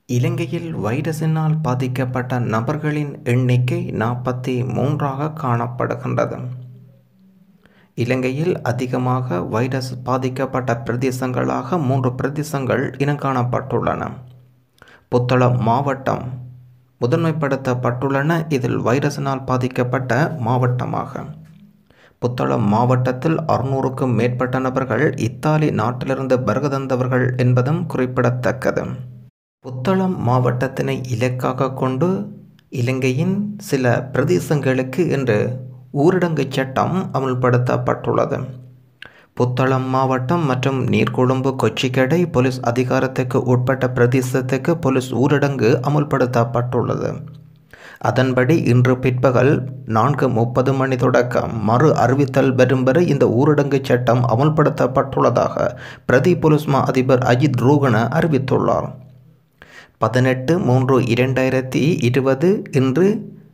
இலங்கையில் வைரஸினால் பாதிக்கப்பட்ட நபர்களின் எண்ணிக்கை நாற்பத்தி மூன்றாக காணப்படுகின்றது இலங்கையில் அதிகமாக வைரஸ் பாதிக்கப்பட்ட பிரதேசங்களாக மூன்று பிரதேசங்கள் இனங்காணப்பட்டுள்ளன புத்தளம் மாவட்டம் முதன்மைப்படுத்தப்பட்டுள்ளன இதில் வைரஸினால் பாதிக்கப்பட்ட மாவட்டமாக புத்தளம் மாவட்டத்தில் அறுநூறுக்கும் மேற்பட்ட நபர்கள் இத்தாலி நாட்டிலிருந்து வருகை என்பதும் குறிப்பிடத்தக்கது புத்தளம் மாவட்டத்தினை இலக்காக கொண்டு இலங்கையின் சில பிரதேசங்களுக்கு இன்று ஊரடங்கு சட்டம் அமுல்படுத்தப்பட்டுள்ளது புத்தளம் மாவட்டம் மற்றும் நீர்கொழும்பு கொச்சிக்கடை போலீஸ் அதிகாரத்துக்கு உட்பட்ட பிரதேசத்துக்கு போலீஸ் ஊரடங்கு அமுல்படுத்தப்பட்டுள்ளது அதன்படி இன்று பிற்பகல் நான்கு முப்பது மணி தொடக்கம் மறு அறிவித்தல் வரும் வரை இந்த ஊரடங்கு சட்டம் அமுல்படுத்தப்பட்டுள்ளதாக பிரதி போலீஸ் மா அதிபர் அஜித் ரூகன அறிவித்துள்ளார் பதினெட்டு மூன்று இரண்டாயிரத்தி இருபது இன்று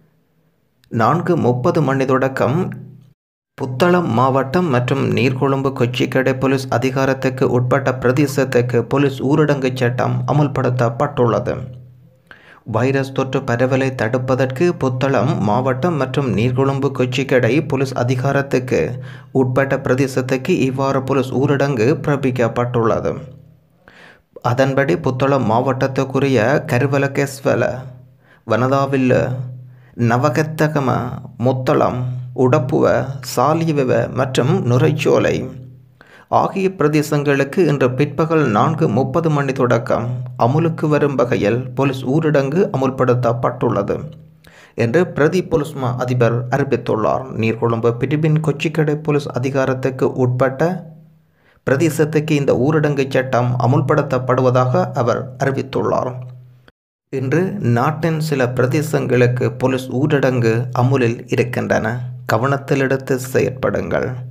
நான்கு முப்பது மணி தொடக்கம் புத்தளம் மாவட்டம் மற்றும் நீர்கொழும்பு கொச்சிக்கடை போலீஸ் அதிகாரத்துக்கு உட்பட்ட பிரதேசத்துக்கு போலீஸ் ஊரடங்கு சட்டம் அமுல்படுத்தப்பட்டுள்ளது வைரஸ் தொற்று பரவலை தடுப்பதற்கு புத்தளம் மாவட்டம் மற்றும் நீர்கொழும்பு கொச்சிக்கடை போலீஸ் அதிகாரத்துக்கு உட்பட்ட பிரதேசத்துக்கு இவ்வாறு போலீஸ் ஊரடங்கு பிறப்பிக்கப்பட்டுள்ளது அதன்படி புத்தளம் மாவட்டத்துக்குரிய கருவலகேஸ்வல வனதாவில் நவகத்தகம முத்தளம் உடப்புவ சாலியவ மற்றும் நுரைச்சோலை ஆகிய பிரதேசங்களுக்கு இன்று பிற்பகல் நான்கு முப்பது மணி தொடக்கம் அமுலுக்கு வரும் வகையில் போலீஸ் ஊரடங்கு அமுல்படுத்தப்பட்டுள்ளது என்று பிரதி போலீஸ் மா அதிபர் அறிவித்துள்ளார் நீர்கொழும்பு பிரிவின் கொச்சிக்கடை போலீஸ் அதிகாரத்துக்கு உட்பட்ட பிரதேசத்துக்கு இந்த ஊரடங்கு சட்டம் அமுல்படுத்தப்படுவதாக அவர் அறிவித்துள்ளார் இன்று நாட்டின் சில பிரதேசங்களுக்கு போலீஸ் ஊரடங்கு அமுலில் இருக்கின்றன கவனத்தில் எடுத்து செயற்படுங்கள்